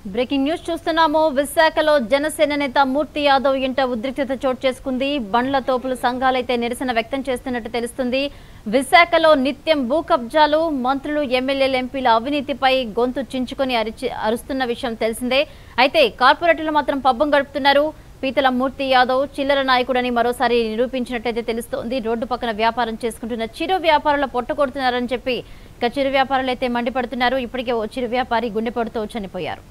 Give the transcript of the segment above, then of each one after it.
Breaking news చూస్తున్నాము విశాఖలో జనసేన నేత మూర్తి యాదవ్ ఇంట ఉద్రిక్తత చోటు చేసుకుంది బండ్ల తోపులు సంఘాలైతే నిరసన వ్యక్తం చేస్తున్నట్టు తెలుస్తుంది విశాఖలో నిత్యం భూ కబ్జాలు మంత్రులు ఎమ్మెల్యేలు ఎంపీల అవినీతిపై గొంతు చించుకొని అరిచి అరుస్తున్న విషయం తెలిసిందే అయితే కార్పొరేటర్లు మాత్రం పబ్బం గడుపుతున్నారు పీతల మూర్తి యాదవ్ చిల్లర నాయకుడని మరోసారి నిరూపించినట్టయితే తెలుస్తోంది రోడ్డు పక్కన వ్యాపారం చేసుకుంటున్న చిరు వ్యాపారుల పొట్టకొడుతున్నారని చెప్పి ఇక చిరు వ్యాపారులు అయితే మండిపడుతున్నారు ఇప్పటికే ఓ చిరు వ్యాపారి గుండెపోటుతో చనిపోయారు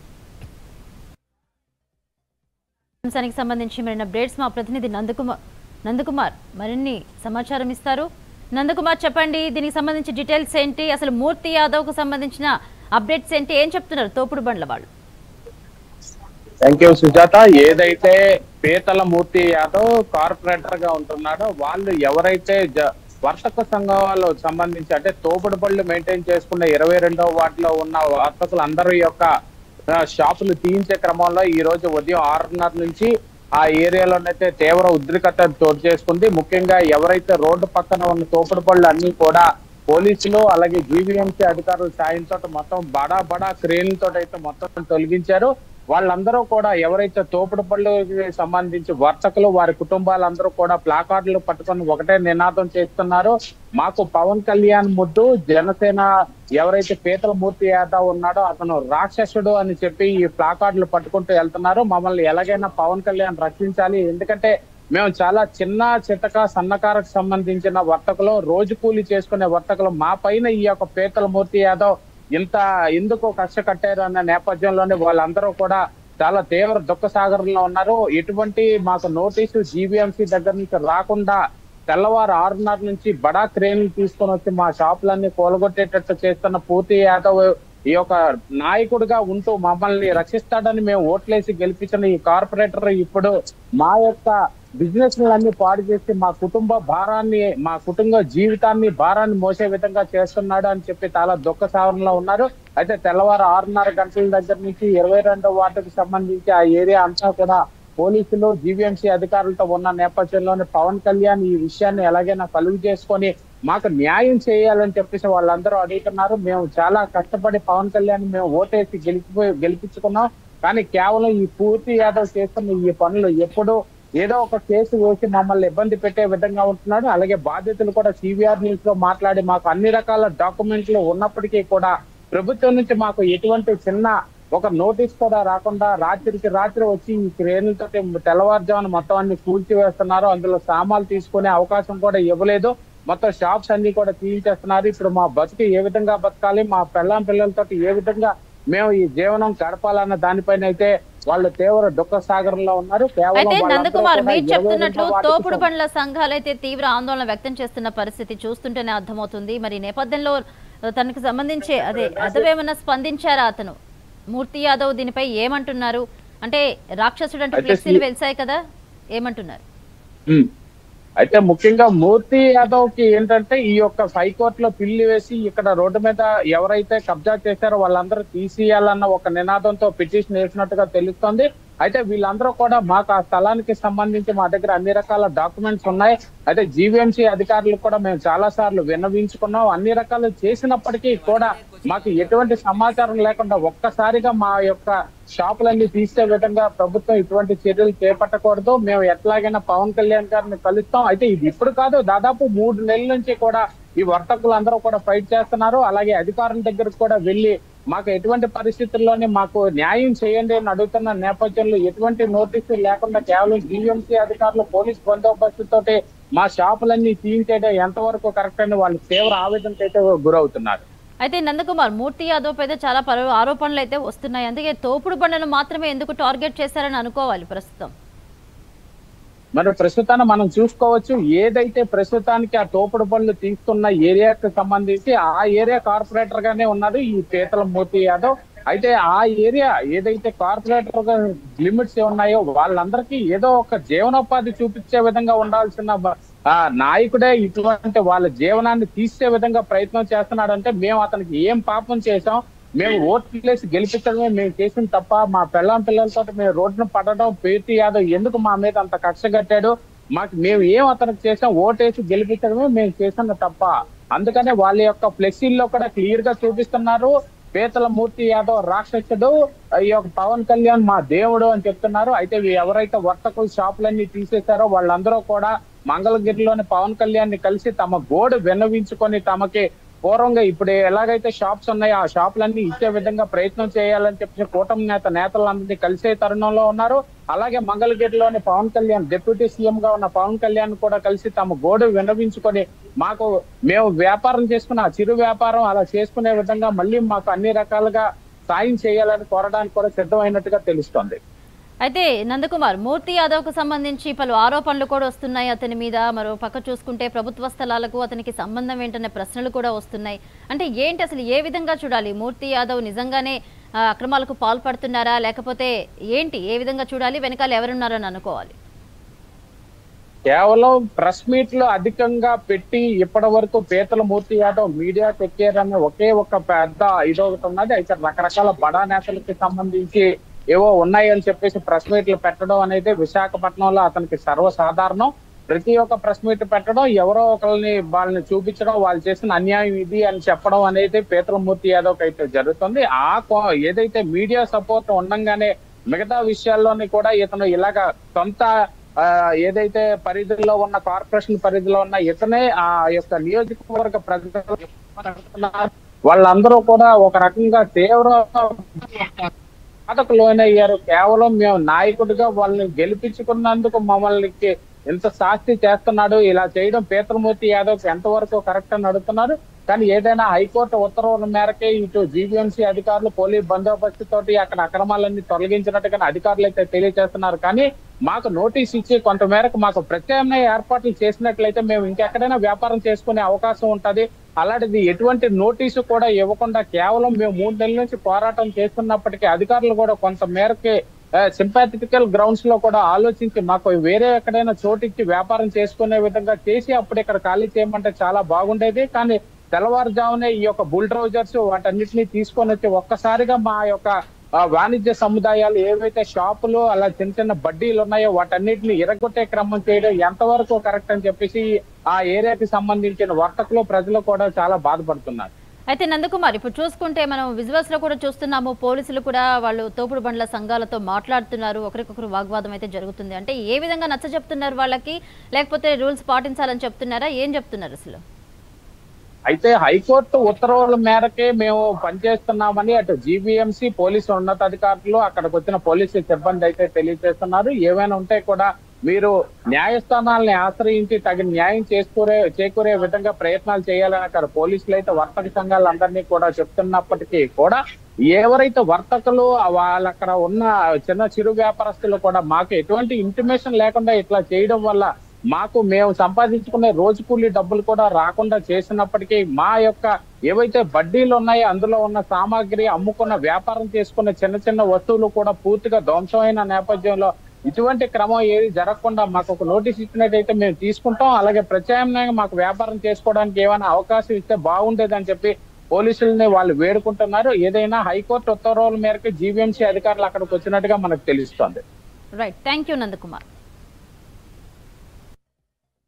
అంశానికి సంబంధించి మరిన్ని అప్డేట్స్ మా ప్రతినిధి నందకుమార్ నందకుమార్ మరిన్ని సమాచారం ఇస్తారు నందకుమార్ చెప్పండి దీనికి సంబంధించి డీటెయిల్స్ ఏంటి అసలు మూర్తి యాదవ్ కు సంబంధించిన అప్డేట్స్ ఏంటి ఏం చెప్తున్నారు తోపుడు బండ్ల వాళ్ళు థ్యాంక్ యూ సుజాత ఏదైతే పీతల మూర్తి యాదవ్ కార్పొరేటర్ గా ఉంటున్నాడో వాళ్ళు ఎవరైతే జ- వర్తక సంఘాలు సంబంధించి అంటే తోపుడు బళ్ళు మెయింటైన్ చేసుకున్న ఇరవై రెండవ వార్డులో ఉన్న వర్తకులు అందరి యొక్క ఆ, షాపులు తీయించే క్రమంలో ఈ రోజు ఉదయం ఆరున్నర నుంచి ఆ ఏరియాలోనైతే తీవ్ర ఉద్రిక్తత చోటు చేసుకుంది ముఖ్యంగా ఎవరైతే రోడ్డు పక్కన ఉన్న తోపుడు బళ్ళు అన్ని కూడా పోలీసులు అలాగే జీవీఎంసీ అధికారుల సాయంతో మొత్తం బడా బడా క్రేన్లతో అయితే మొత్తం తొలగించారు వాళ్ళందరూ కూడా ఎవరైతే తోపుడు పళ్ళకి సంబంధించి వర్తకులు వారి కుటుంబాలందరూ కూడా ప్లాకార్డులు పట్టుకొని ఒకటే నినాదం చేస్తున్నారు మాకు పవన్ కళ్యాణ్ ముద్దు జనసేన ఎవరైతే పీతల మూర్తి యాదవ్ ఉన్నాడో అతను రాక్షసుడు అని చెప్పి ఈ ప్లాకార్డులు పట్టుకుంటూ వెళ్తున్నారు మమ్మల్ని ఎలాగైనా పవన్ కళ్యాణ్ రక్షించాలి ఎందుకంటే మేము చాలా చిన్న చితక సన్నకారకు సంబంధించిన వర్తకులు రోజు కూలి చేసుకునే వర్తకులు మా పైన ఈ యొక్క పీతల మూర్తి యాదవ్ ఇంత ఎందుకు కష్ట కట్టారు అన్న నేపథ్యంలోనే వాళ్ళందరూ కూడా చాలా తీవ్ర దుఃఖ సాగరంలో ఉన్నారు ఎటువంటి మాకు నోటీసు జీబీఎంసీ దగ్గర నుంచి రాకుండా తెల్లవారు ఆరున్నర నుంచి బడా క్రేన్లు తీసుకొని వచ్చి మా షాపులన్నీ కూలగొట్టేటట్టు చేస్తున్న పూర్తి యాదవ్ ఈ యొక్క నాయకుడిగా ఉంటూ మమ్మల్ని రక్షిస్తాడని మేము ఓట్లేసి గెలిపించిన ఈ కార్పొరేటర్ ఇప్పుడు మా యొక్క బిజినెస్ అన్ని పాడు చేసి మా కుటుంబ భారాన్ని మా కుటుంబ జీవితాన్ని భారాన్ని మోసే విధంగా చేస్తున్నాడు అని చెప్పి చాలా దుఃఖ సావరణలో ఉన్నారు అయితే తెల్లవారు ఆరున్నర గంటల దగ్గర నుంచి ఇరవై రెండో వార్డుకు సంబంధించి ఆ ఏరియా అంతా కూడా పోలీసులు జీవీఎంసీ అధికారులతో ఉన్న నేపథ్యంలోనే పవన్ కళ్యాణ్ ఈ విషయాన్ని ఎలాగైనా కలుగు చేసుకొని మాకు న్యాయం చేయాలని చెప్పేసి వాళ్ళందరూ అడుగుతున్నారు మేము చాలా కష్టపడి పవన్ కళ్యాణ్ మేము ఓటేసి గెలిచిపోయి గెలిపించుకున్నాం కానీ కేవలం ఈ పూర్తి యాదవ్ చేస్తున్న ఈ పనులు ఎప్పుడు ఏదో ఒక కేసు వేసి మమ్మల్ని ఇబ్బంది పెట్టే విధంగా ఉంటున్నాడు అలాగే బాధ్యతలు కూడా సివిఆర్ న్యూస్ లో మాట్లాడి మాకు అన్ని రకాల డాక్యుమెంట్లు ఉన్నప్పటికీ కూడా ప్రభుత్వం నుంచి మాకు ఎటువంటి చిన్న ఒక నోటీస్ కూడా రాకుండా రాత్రికి రాత్రి వచ్చి ఈ క్రేన్లతో తెల్లవారుజామున మొత్తం అన్ని కూల్చి వేస్తున్నారు అందులో సామాన్లు తీసుకునే అవకాశం కూడా ఇవ్వలేదు మొత్తం షాప్స్ అన్ని కూడా తీయించేస్తున్నారు ఇప్పుడు మా బతుకు ఏ విధంగా బతకాలి మా పెళ్ళాం పిల్లలతో ఏ విధంగా మేము ఈ జీవనం గడపాలన్న దానిపైన అయితే వాళ్ళు తీవ్ర దుఃఖ సాగరంలో ఉన్నారు కేవలం అయితే వాళ్ళందరూ నందకుమార్ కూడా మీరు ఇరవై చెప్తున్నట్లు రెండో వార్డుకు తోపుడు బండ్ల సంఘాలైతే తీవ్ర ఆందోళన వ్యక్తం చేస్తున్న పరిస్థితి చూస్తుంటేనే అర్థమవుతుంది మరి ఈ నేపథ్యంలో ఆ, తనకు సంబంధించి అదే అదవేమన్నా స్పందించారా అతను మూర్తి యాదవ్ దీనిపై ఏమంటున్నారు అంటే రాక్షసుడు అంటూ అయితే ఫ్లెక్సీలు సి- వెలిసాయి కదా ఏమంటున్నారు ఉమ్. అయితే ముఖ్యంగా మూర్తి యాదవ్ కి ఏంటంటే ఈ యొక్క హైకోర్టు లో పిల్లి వేసి ఇక్కడ రోడ్డు మీద ఎవరైతే కబ్జా చేశారో వాళ్ళందరూ తీసేయాలన్న ఒక నినాదంతో పిటిషన్ వేసినట్టుగా తెలుస్తోంది అయితే వీళ్ళందరూ కూడా మాకు ఆ స్థలానికి సంబంధించి మా దగ్గర అన్ని రకాల డాక్యుమెంట్స్ ఉన్నాయి అయితే జీవీఎంసీ అధికారులకు కూడా మేము చాలా సార్లు విన్నవించుకున్నాం అన్ని రకాలు చేసినప్పటికీ కూడా మాకు ఎటువంటి సమాచారం లేకుండా ఒక్కసారిగా మా యొక్క షాపులన్నీ తీసే విధంగా ప్రభుత్వం ఇటువంటి చర్యలు చేపట్టకూడదు మేము ఎట్లాగైనా పవన్ కళ్యాణ్ గారిని కలుస్తాం అయితే ఇది ఇప్పుడు కాదు దాదాపు మూడు నెలల నుంచి కూడా ఈ వర్తకులు అందరూ కూడా ఫైట్ చేస్తున్నారు అలాగే అధికారుల దగ్గరకు కూడా వెళ్ళి మాకు ఎటువంటి పరిస్థితుల్లోనే మాకు న్యాయం చేయండి అని అడుగుతున్న నేపథ్యంలో ఎటువంటి నోటీసులు లేకుండా కేవలం జీఎంసీ అధికారులు పోలీస్ బందోబస్తు తోటి మా షాపులన్నీ తీయించేయడం ఎంతవరకు కరెక్ట్ అని వాళ్ళు తీవ్ర ఆవేదనకు అయితే గురవుతున్నారు అయితే నందకుమార్ మూర్తి యాదవ్ పైన చాలా పలు ఆరోపణలు అయితే వస్తున్నాయి అందుకే తోపుడు బండ్లను మాత్రమే ఎందుకు టార్గెట్ చేశారని అనుకోవాలి ప్రస్తుతం మరి ప్రస్తుతాన మనం చూసుకోవచ్చు ఏదైతే ప్రస్తుతానికి ఆ తోపుడు పనులు తీస్తున్న ఏరియాకి సంబంధించి ఆ ఏరియా కార్పొరేటర్ గానే ఉన్నారు ఈ పీతల మూర్తి యాదవ్ అయితే ఆ ఏరియా ఏదైతే కార్పొరేటర్ గా లిమిట్స్ ఉన్నాయో వాళ్ళందరికీ ఏదో ఒక జీవనోపాధి చూపించే విధంగా ఉండాల్సిన బ- ఆ నాయకుడే ఇటువంటి వాళ్ళ జీవనాన్ని తీసే విధంగా ప్రయత్నం చేస్తున్నాడంటే మేము అతనికి ఏం పాపం చేశాం మేము ఓట్లు వేసి గెలిపించడమే మేము చేసిన తప్ప మా పిల్లం పిల్లలతో మేము రోడ్డును పడడం పేర్తి యాదవ్ ఎందుకు మా మీద అంత కక్ష కట్టాడు మాకు మేము ఏం అతనికి చేసాం ఓటేసి గెలిపించడమే మేము చేసిన తప్ప అందుకనే వాళ్ళ యొక్క ఫ్లెక్సీల్లో కూడా క్లియర్ గా చూపిస్తున్నారు పీతల మూర్తి యాదవ్ రాక్షసుడు ఈ యొక్క పవన్ కళ్యాణ్ మా దేవుడు అని చెప్తున్నారు అయితే వీ- ఎవరైతే వర్తకులు షాపులన్నీ తీసేశారో వాళ్ళందరూ కూడా మంగళగిరిలోని పవన్ కళ్యాణ్ ని కలిసి తమ గోడు విన్నవించుకొని తమకి పూర్వంగా ఇప్పుడు ఎలాగైతే షాప్స్ ఉన్నాయో ఆ షాపులన్నీ ఇచ్చే విధంగా ప్రయత్నం చేయాలని చెప్పి కూటమి నేత నేతలందరినీ కలిసే తరుణంలో ఉన్నారు అలాగే మంగళగిరిలోని పవన్ కళ్యాణ్ డిప్యూటీ సీఎం గా ఉన్న పవన్ కళ్యాణ్ కూడా కలిసి తమ గోడు విన్నవించుకొని మాకు మేము వ్యాపారం చేసుకున్న ఆ చిరు వ్యాపారం అలా చేసుకునే విధంగా మళ్ళీ మాకు అన్ని రకాలుగా సాయం చేయాలని కోరడానికి కూడా సిద్ధమైనట్టుగా తెలుస్తోంది అయితే నందకుమార్ మూర్తి యాదవ్ కు సంబంధించి పలు ఆరోపణలు కూడా వస్తున్నాయి అతని మీద మరో పక్క చూసుకుంటే ప్రభుత్వ స్థలాలకు అతనికి సంబంధం ఏంటనే ప్రశ్నలు కూడా వస్తున్నాయి అంటే ఏంటి అసలు ఏ విధంగా చూడాలి మూర్తి యాదవ్ నిజంగానే ఆ, అక్రమాలకు పాల్పడుతున్నారా లేకపోతే ఏంటి ఏ విధంగా చూడాలి వెనకాల ఎవరున్నారని అనుకోవాలి కేవలం ప్రెస్ మీట్ లో అధికంగా పెట్టి ఇప్పటి వరకు పీతల మూర్తి యాదవ్ మీడియా ఎక్కారనే ఒకే ఒక పెద్ద ఇదొకటి ఉన్నది అయితే రకరకాల బడా నేతలకి సంబంధించి ఏవో ఉన్నాయని చెప్పేసి ప్రెస్ మీట్లు పెట్టడం అనేది విశాఖపట్నంలో అతనికి సర్వసాధారణం ప్రతి ఒక్క ప్రెస్ మీట్ పెట్టడం ఎవరో ఒకరిని వాళ్ళని చూపించడం వాళ్ళు చేసిన అన్యాయం ఇది అని చెప్పడం అనేది పీతలమూర్తి యాదవ్ అయితే జరుగుతుంది ఆ కో- ఏదైతే మీడియా సపోర్ట్ ఉండంగానే మిగతా విషయాల్లోని కూడా ఇతను ఇలాగ సొంత ఆ, ఏదైతే పరిధిలో ఉన్న కార్పొరేషన్ పరిధిలో ఉన్న ఇతనే ఆ యొక్క నియోజకవర్గ ప్రజలు మాట్లాడుతున్నారు. వాళ్ళందరూ కూడా ఒక రకంగా తీవ్ర బాధకు లోనయ్యారు కేవలం మేము నాయకుడిగా వాళ్ళని గెలిపించుకున్నందుకు మమ్మల్ని ఎంత శాస్తి చేస్తున్నాడు ఇలా చేయడం పీతరమూర్తి యాదవ్ ఎంతవరకు కరెక్ట్ అని అడుగుతున్నారు కానీ ఏదైనా హైకోర్టు ఉత్తర్వుల మేరకే ఇటు జీవీఎంసీ అధికారులు పోలీస్ బందోబస్తు తోటి అక్కడ అక్రమాలన్నీ తొలగించినట్టుగా అధికారులు అయితే తెలియజేస్తున్నారు కానీ మాకు నోటీస్ ఇచ్చి కొంత మేరకు మాకు ప్రత్యామ్నాయ ఏర్పాట్లు చేసినట్లయితే మేము ఇంకెక్కడైనా వ్యాపారం చేసుకునే అవకాశం ఉంటది అలాంటిది ఎటువంటి నోటీసు కూడా ఇవ్వకుండా కేవలం మేము మూడు నెలల నుంచి పోరాటం చేస్తున్నప్పటికీ అధికారులు కూడా కొంత మేరకి సింపాథిటికల్ గ్రౌండ్స్ లో కూడా ఆలోచించి మాకు వేరే ఎక్కడైనా చోటిచ్చి వ్యాపారం చేసుకునే విధంగా చేసి అప్పుడు ఇక్కడ ఖాళీ చేయమంటే చాలా బాగుండేది కానీ తెల్లవారుజామునే ఈ యొక్క బుల్డ్రోజర్స్ వాటన్నిటిని తీసుకొని వచ్చి ఒక్కసారిగా మా యొక్క ఆ, వాణిజ్య సముదాయాలు ఏవైతే షాపులు అలా చిన్న చిన్న బడ్డీలు ఉన్నాయో వాటన్నిటిని ఇరగొట్టే క్రమం చేయడం ఎంతవరకు కరెక్ట్ అని చెప్పేసి ఆ ఏరియాకి సంబంధించిన వర్తకులు ప్రజలు కూడా చాలా బాధపడుతున్నారు అయితే నందకుమార్ ఇప్పుడు చూసుకుంటే మనం విజువల్స్ లో కూడా చూస్తున్నాము పోలీసులు కూడా వాళ్ళు తోపుడు బండ్ల సంఘాలతో మాట్లాడుతున్నారు ఒకరికొకరు వాగ్వాదం అయితే జరుగుతుంది అంటే ఏ విధంగా నచ్చ చెప్తున్నారు వాళ్ళకి లేకపోతే రూల్స్ పాటించాలని చెప్తున్నారా ఏం చెప్తున్నారు అసలు అయితే హైకోర్టు ఉత్తర్వుల మేరకే మేము పనిచేస్తున్నామని అటు జీబీఎంసీ పోలీసు ఉన్నతాధికారులు అక్కడికి వచ్చిన పోలీసు సిబ్బంది అయితే తెలియజేస్తున్నారు ఏమైనా ఉంటే కూడా మీరు న్యాయస్థానాలని ఆశ్రయించి తగిన న్యాయం చేసుకునే చేకూరే విధంగా ప్రయత్నాలు చేయాలని అక్కడ పోలీసులు అయితే వర్తక సంఘాలందరినీ కూడా చెప్తున్నప్పటికీ కూడా ఎవరైతే వర్తకులు వాళ్ళ అక్కడ ఉన్న చిన్న చిరు వ్యాపారస్తులు కూడా మాకు ఎటువంటి ఇంటిమేషన్ లేకుండా ఇట్లా చేయడం వల్ల మాకు మేము సంపాదించుకునే రోజు కూలీ డబ్బులు కూడా రాకుండా చేసినప్పటికీ మా యొక్క ఏవైతే బడ్డీలు ఉన్నాయో అందులో ఉన్న సామాగ్రి అమ్ముకున్న వ్యాపారం చేసుకున్న చిన్న చిన్న వస్తువులు కూడా పూర్తిగా ధ్వంసమైన నేపథ్యంలో ఇటువంటి క్రమం ఏది జరగకుండా మాకు ఒక నోటీస్ ఇచ్చినట్టయితే మేము తీసుకుంటాం అలాగే ప్రత్యామ్నాయంగా మాకు వ్యాపారం చేసుకోవడానికి ఏమైనా అవకాశం ఇస్తే బాగుండేదని చెప్పి పోలీసుల్ని వాళ్ళు వేడుకుంటున్నారు ఏదైనా హైకోర్టు ఉత్తర్వుల మేరకు జీవీఎంసీ అధికారులు అక్కడికి వచ్చినట్టుగా మనకు తెలుస్తోంది రైట్ థ్యాంక్ యూ నందకుమార్